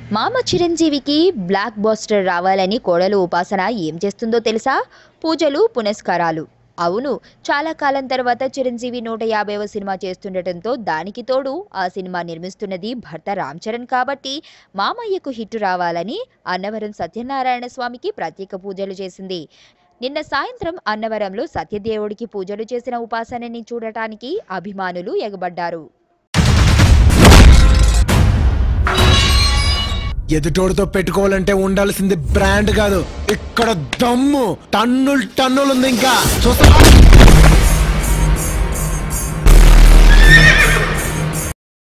మామ చిరంజీవికి black buster రావాలని కోడలు ఉపాసన ఏం చేస్తుందో తెలుసా పూజలు పునస్కారాలు అవును చాలా కాలం తర్వాత చిరంజీవి నూట యాభైవ సినిమా చేస్తుండటంతో దానికి తోడు ఆ సినిమా నిర్మిస్తున్నది భర్త రామ్ చరణ్ కాబట్టి మామయ్యకు హిట్ రావాలని అన్నవరం సత్యనారాయణ స్వామికి ప్రత్యేక పూజలు చేసింది నిన్న సాయంత్రం అన్నవరంలో సత్యదేవుడికి పూజలు చేసిన ఉపాసనని చూడటానికి అభిమానులు ఎగబడ్డారు ఎదుటోడితో పెట్టుకోవాలంటే ఉండాల్సింది బ్రాండ్ కాదు ఇక్కడ దమ్ము టన్నులు టన్నులు ఉంది ఇంకా చూస్తా